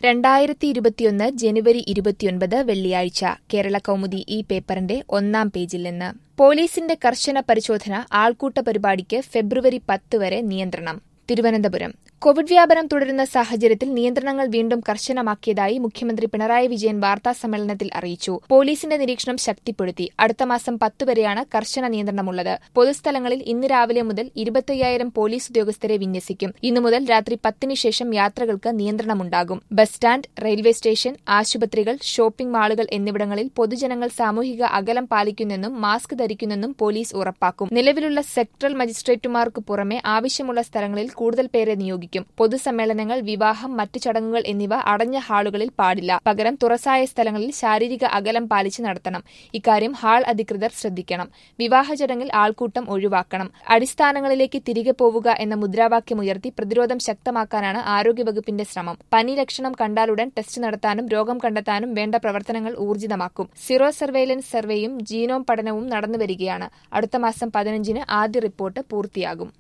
രണ്ടായിരത്തി ഇരുപത്തിയൊന്ന് ജനുവരി ഇരുപത്തിയൊൻപത് വെള്ളിയാഴ്ച കേരള കൗമുദി ഈ പേപ്പറിന്റെ ഒന്നാം പേജിൽ നിന്ന് പോലീസിന്റെ കർശന പരിശോധന ആൾക്കൂട്ട പരിപാടിക്ക് ഫെബ്രുവരി പത്ത് വരെ നിയന്ത്രണം തിരുവനന്തപുരം കോവിഡ് വ്യാപനം തുടരുന്ന സാഹചര്യത്തിൽ നിയന്ത്രണങ്ങൾ വീണ്ടും കർശനമാക്കിയതായി മുഖ്യമന്ത്രി പിണറായി വിജയൻ വാർത്താസമ്മേളനത്തിൽ അറിയിച്ചു പോലീസിന്റെ നിരീക്ഷണം ശക്തിപ്പെടുത്തി അടുത്ത മാസം പത്ത് വരെയാണ് കർശന നിയന്ത്രണമുള്ളത് പൊതുസ്ഥലങ്ങളിൽ ഇന്ന് രാവിലെ മുതൽ ഇരുപത്തയ്യായിരം പോലീസ് ഉദ്യോഗസ്ഥരെ വിന്യസിക്കും ഇന്നു മുതൽ രാത്രി പത്തിന് ശേഷം യാത്രകൾക്ക് നിയന്ത്രണമുണ്ടാകും ബസ് സ്റ്റാൻഡ് റെയിൽവേ സ്റ്റേഷൻ ആശുപത്രികൾ ഷോപ്പിംഗ് മാളുകൾ എന്നിവിടങ്ങളിൽ പൊതുജനങ്ങൾ സാമൂഹിക അകലം പാലിക്കുന്നെന്നും മാസ്ക് ധരിക്കുന്നെന്നും പോലീസ് ഉറപ്പാക്കും നിലവിലുള്ള സെക്ടറൽ മജിസ്ട്രേറ്റുമാർക്ക് പുറമെ ആവശ്യമുള്ള സ്ഥലങ്ങളിൽ കൂടുതൽ പേരെ നിയോഗിക്കും പൊതുസമ്മേളനങ്ങൾ വിവാഹം മറ്റു ചടങ്ങുകൾ എന്നിവ അടഞ്ഞ ഹാളുകളിൽ പാടില്ല പകരം തുറസായ സ്ഥലങ്ങളിൽ ശാരീരിക അകലം പാലിച്ച് നടത്തണം ഇക്കാര്യം ഹാൾ അധികൃതർ ശ്രദ്ധിക്കണം വിവാഹ ചടങ്ങിൽ ആൾക്കൂട്ടം ഒഴിവാക്കണം അടിസ്ഥാനങ്ങളിലേക്ക് തിരികെ പോവുക എന്ന മുദ്രാവാക്യമുയർത്തി പ്രതിരോധം ശക്തമാക്കാനാണ് ആരോഗ്യവകുപ്പിന്റെ ശ്രമം പനി ലക്ഷണം കണ്ടാലുടൻ ടെസ്റ്റ് നടത്താനും രോഗം കണ്ടെത്താനും വേണ്ട പ്രവർത്തനങ്ങൾ ഊർജിതമാക്കും സീറോ സർവെയിലൻസ് സർവേയും ജീനോം പഠനവും നടന്നുവരികയാണ് അടുത്ത മാസം പതിനഞ്ചിന് ആദ്യ റിപ്പോർട്ട് പൂർത്തിയാകും